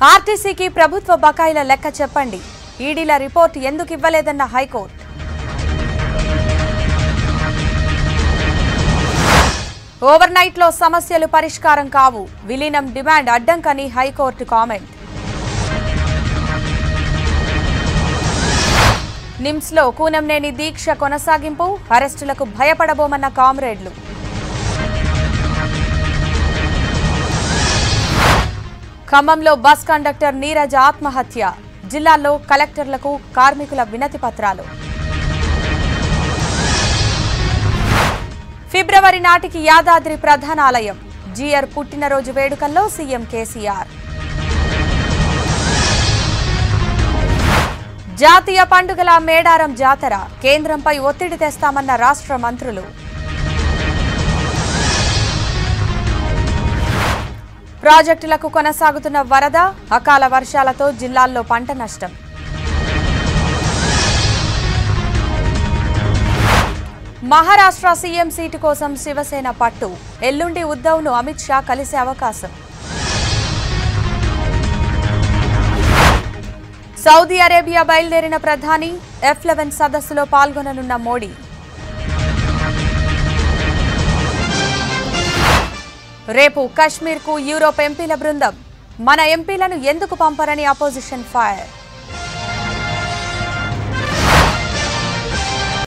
ఆర్టీసీకి ప్రభుత్వ బకాయిల లెక్క చెప్పండి ఈడీల రిపోర్ట్ ఎందుకు ఇవ్వలేదన్న హైకోర్టు ఓవర్ నైట్ లో సమస్యలు పరిష్కారం కావు విలీనం డిమాండ్ అడ్డంకని హైకోర్టు కామెంట్ నిమ్స్ లో కూనంనేని దీక్ష కొనసాగింపు అరెస్టులకు భయపడబోమన్న కామ్రేడ్లు ఖమ్మంలో బస్ కండక్టర్ నీరజ్ ఆత్మహత్య జిల్లాల్లో కలెక్టర్లకు కార్మికుల వినతి పత్రాలు ఫిబ్రవరి నాటికి యాదాద్రి ప్రధాన ఆలయం జీఆర్ పుట్టినరోజు వేడుకల్లో సీఎం కేసీఆర్ జాతీయ పండుగల మేడారం జాతర కేంద్రంపై ఒత్తిడి తెస్తామన్న రాష్ట్ర మంత్రులు ప్రాజెక్టులకు కొనసాగుతున్న వరద అకాల వర్షాలతో జిల్లాల్లో పంట నష్టం మహారాష్ట్ర సీఎం సీటు కోసం శివసేన పట్టు ఎల్లుండి ఉద్దవ్ను అమిత్ షా కలిసే అవకాశం సౌదీ అరేబియా బయలుదేరిన ప్రధాని ఎఫ్ లెవెన్ సదస్సులో పాల్గొననున్న మోడీ రేపు కశ్మీర్కు యూరోప్ ఎంపీల బృందం మన ఎంపీలను ఎందుకు పంపరని అపోజిషన్ ఫైర్